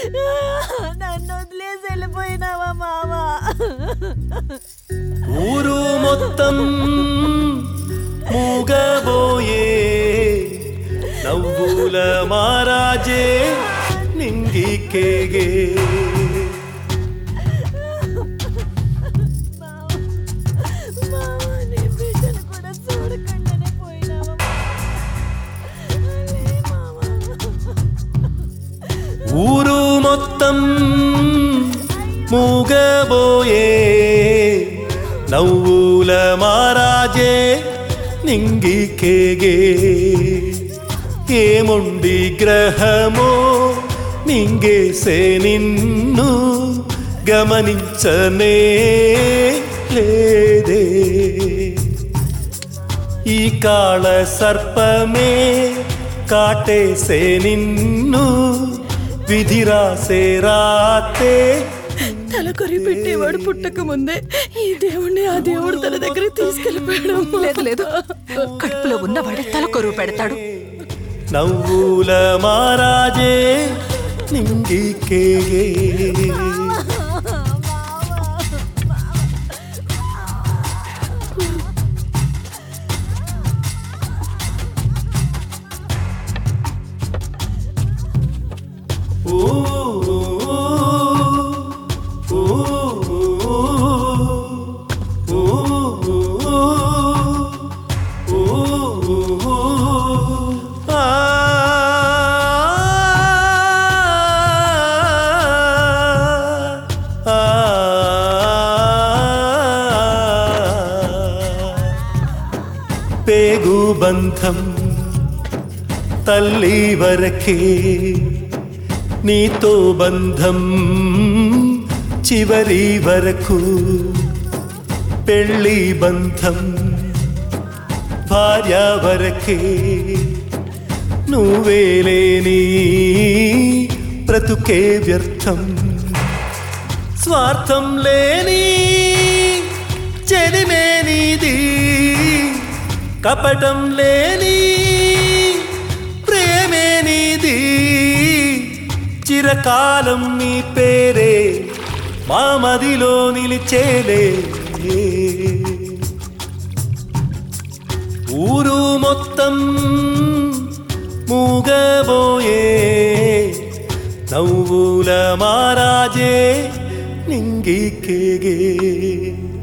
నన్ను వదిలేసి వెళ్ళిపోయినావా మావా ఊరు మొత్తం మూగబోయే నవ్వుల మారాజే నింగికేగే మావా నీ బిడ్డను కూడా చూడకుండానే పోయినావా లే మావా ఊరు మొత్తం మూగబోయే నవ్వుల మారాజే నింగికేగే ఏముండి గ్రహమో మింగేసే నిన్ను గమనించనే లేదే ఈ కాళ సర్పమే కాటేసే నిన్ను విధిరాసే రాతే తల కొరి పెట్టేవాడు పుట్టక ముందే ఈ దేవుణ్ణి ఆ దేవుడు తన దగ్గరికి తీసుకెళ్ళిపోయాడు లేదు లేదు కడుపులో ఉన్నవాడే తల కొరువు పెడతాడు నవ్వుల మారాజే నింగికేగే ఓ ఓ పేగు బంధం తల్లి వరకే నీతో బంధం చివరి వరకు పెళ్ళి బంధం భార్య వరకే నువ్వే లేని బ్రతుకే వ్యర్థం స్వార్థం లేని చెలిమే నీది కపటం లేని ప్రేమే నీది చిరకాలం నీ పేరే మా మదిలో నిలిచేలే ఊరు మొత్తం మూగబోయే నవ్వుల మారాజే నింగికేగే